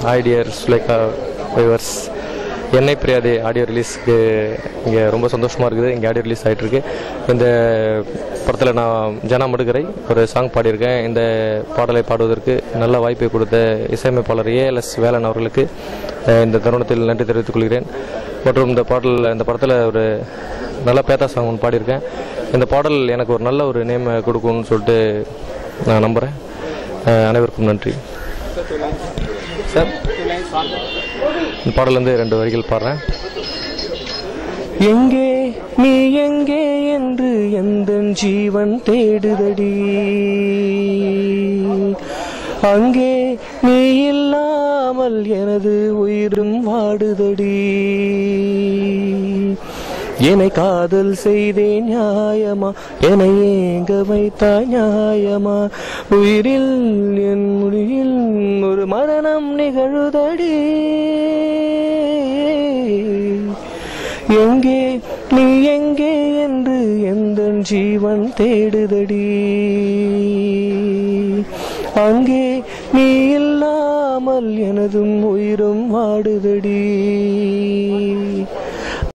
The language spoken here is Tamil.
ஹாய் டியர் சுலேகா விவர்ஸ் என்னை பிரியாதே ஆடியோ ரிலீஸ்க்கு இங்கே ரொம்ப சந்தோஷமாக இருக்குது இங்கே ஆடியோ ரிலீஸ் ஆகிட்டு இருக்கு இந்த படத்தில் நான் ஜனா மடுகரை ஒரு சாங் பாடியிருக்கேன் இந்த பாடலை பாடுவதற்கு நல்ல வாய்ப்பை கொடுத்த இசையமைப்பாளர் ஏஎல்எஸ் வேலன் அவர்களுக்கு அஹ், இந்த தருணத்தில் நன்றி தெரிவித்துக் கொள்கிறேன் மற்றும் இந்த பாடல் இந்த படத்தில் ஒரு நல்ல பேத்தா சாங் ஒன்று பாடியிருக்கேன் இந்த பாடல் எனக்கு ஒரு நல்ல ஒரு நேம் கொடுக்கும்னு சொல்லிட்டு நான் நம்புகிறேன் அஹ், அனைவருக்கும் நன்றி சார் இந்த பாடல் வந்து ரெண்டு வரிகள் பாடுறேன் எங்கே நீ எங்கே என்று எந்த ஜீவன் தேடுதடி அங்கே நீ இல்லாமல் எனது உயிரும் வாடுதடி என்னை காதல் செய்தேன் நியாயமா என்னை ஏங்க வைத்தாய் நியாயமா உயிரில் என் முடியில் ஒரு மரணம் நிகழுதடி எங்கே நீ எங்கே என்று எந்த ஜீவன் தேடுதடி அங்கே நீ இல்லாமல் எனதும் உயிரும் வாடுதடி